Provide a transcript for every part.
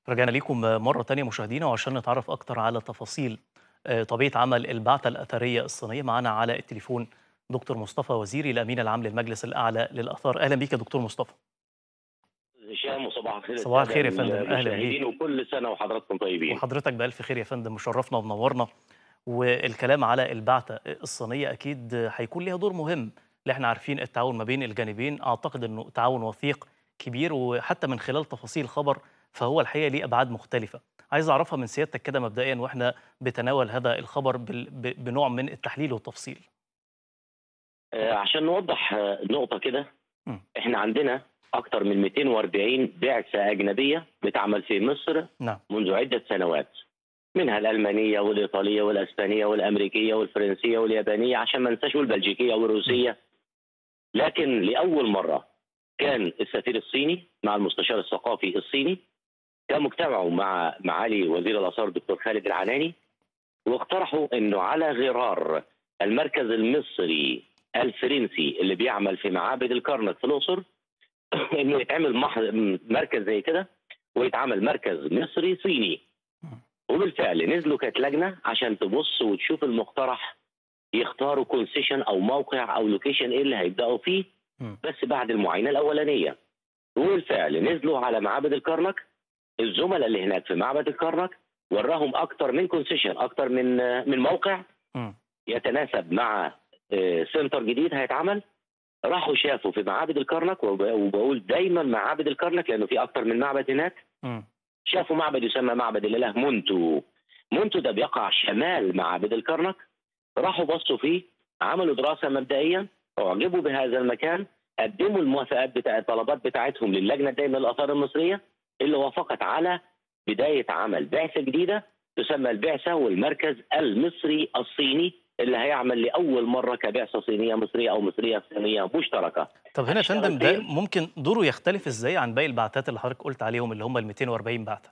رجعنا ليكم مرة تانية مشاهدينا وعشان نتعرف أكتر على تفاصيل آه، طبيعة عمل البعثة الأثرية الصينية معنا على التليفون دكتور مصطفى وزيري الأمين العام للمجلس الأعلى للآثار أهلا بيك يا دكتور مصطفى هشام وصباح الخير صباح السادة الخير يا فندم، أهلا المشاهدين بيك. وكل سنه وحضراتكم طيبين وحضرتك بألف خير يا فندم مشرفنا ومنورنا والكلام على البعثة الصينية أكيد هيكون ليها دور مهم اللي احنا عارفين التعاون ما بين الجانبين أعتقد أنه تعاون وثيق كبير وحتى من خلال تفاصيل الخبر فهو الحقيقة ليه أبعاد مختلفة عايز أعرفها من سيادتك كده مبدئيا وإحنا بتناول هذا الخبر بال- ب- بنوع من التحليل والتفصيل آه عشان نوضح آه، نقطه كده مم. احنا عندنا اكثر من 240 بعثه اجنبيه بتعمل في مصر نعم منذ عده سنوات منها الالمانيه والايطاليه والاسبانيه والامريكيه والفرنسيه واليابانيه عشان ما ننساش والبلجيكيه والروسيه لكن لاول مره كان السفير الصيني مع المستشار الثقافي الصيني كانوا اجتمعوا مع معالي وزير الاثار الدكتور خالد العناني واقترحوا انه على غرار المركز المصري الفرنسي اللي بيعمل في معابد الكرنك في الاقصر انه يتعمل مح... مركز زي كده ويتعمل مركز مصري صيني وبالفعل نزلوا كانت لجنه عشان تبص وتشوف المقترح يختاروا كونسيشن او موقع او لوكيشن ايه اللي هيبداوا فيه مم. بس بعد المعاينه الاولانيه وبالفعل نزلوا على معبد الكرنك الزملاء اللي هناك في معبد الكرنك وراهم اكتر من كونسيشن اكتر من من موقع مم. يتناسب مع آه، سنتر جديد هيتعمل راحوا شافوا في معابد الكرنك وب- وبقول دايما معابد الكرنك لانه في اكتر من معبد هناك مم. شافوا معبد يسمى معبد الاله مونتو مونتو ده بيقع شمال معابد الكرنك راحوا بصوا فيه عملوا دراسه مبدئيا اعجبوا بهذا المكان قدموا الموافقات بتاع الطلبات بتاعتهم للجنه الدائمه للاثار المصريه اللي وافقت على بدايه عمل بعثه جديده تسمى البعثه والمركز المصري الصيني اللي هيعمل لاول مره كبعثه صينيه مصريه او مصريه صينيه مشتركه طب هنا يا هشتغل فندم ده فين؟ ممكن دوره يختلف ازاي عن باقي البعثات اللي حضرتك قلت عليهم اللي هم ال 240 بعثة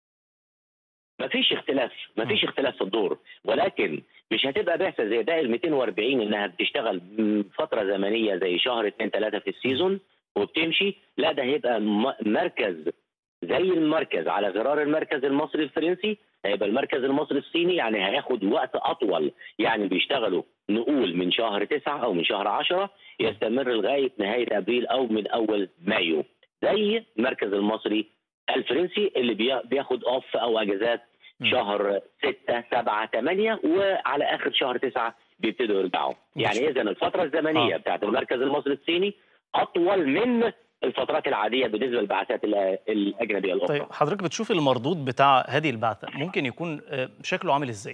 ما فيش اختلاف ما فيش اختلاف في الدور ولكن مش هتبقى بعثه زي باقي ال 240 انها بتشتغل م- فتره زمنيه زي شهر اثنين ثلاثه في السيزون وبتمشي لا ده هيبقى م- مركز زي المركز على غرار المركز المصري الفرنسي هيبقى المركز المصري الصيني يعني هياخد وقت اطول يعني بيشتغلوا نقول من شهر تسعة او من شهر عشرة يستمر لغايه نهايه ابريل او من اول مايو زي المركز المصري الفرنسي اللي بي- بياخد اوف او اجازات مم. شهر ستة سبعة ثمانية وعلى آخر شهر تسعة بيبتدوا يرجعوا يعني إذا الفترة الزمنية آه. بتاعت المركز المصري الصيني أطول من الفترات العادية بالنسبة للبعثات الأ- الأجنبية الأخرى طيب حضرتك بتشوف المردود بتاع هذه البعثة ممكن يكون آه، شكله عامل ازاي؟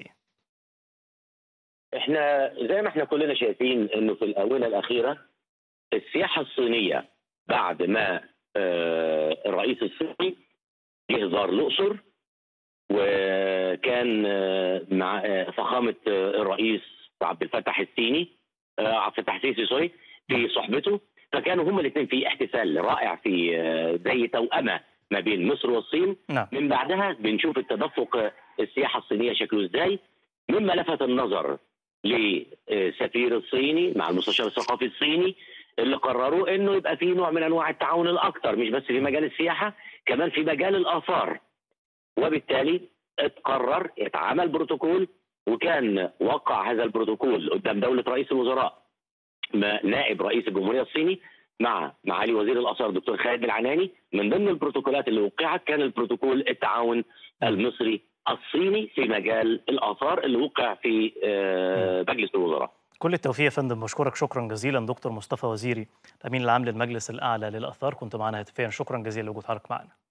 احنا زي ما احنا كلنا شايفين انه في الاونه الاخيره السياحه الصينيه بعد ما آه، الرئيس الصيني جه زار الاقصر وكان آه، مع آه، فخامه آه، الرئيس عبد الفتاح السيني آه، عبد الفتاح السيسي سوري في صحبته فكانوا هما الاثنين في احتفال رائع في آه، زي توأمه ما بين مصر والصين نعم من بعدها بنشوف التدفق السياحه الصينيه شكله ازاي مما لفت النظر للسفير الصيني مع المستشار الثقافي الصيني اللي قرروا انه يبقى في نوع من انواع التعاون الاكثر مش بس في مجال السياحه كمان في مجال الاثار وبالتالي اتقرر يتعمل بروتوكول وكان وقع هذا البروتوكول قدام دوله رئيس الوزراء ما- نائب رئيس الجمهوريه الصيني مع معالي وزير الاثار دكتور خالد العناني من ضمن البروتوكولات اللي وقعت كان البروتوكول التعاون المصري الصيني في مجال الاثار اللي وقع في آه، مجلس الوزراء كل التوفيق يا فندم بشكرك شكرا جزيلا دكتور مصطفى وزيري الامين العام للمجلس الاعلى للاثار كنت معنا هاتفيا شكرا جزيلا لوجود حضرتك معنا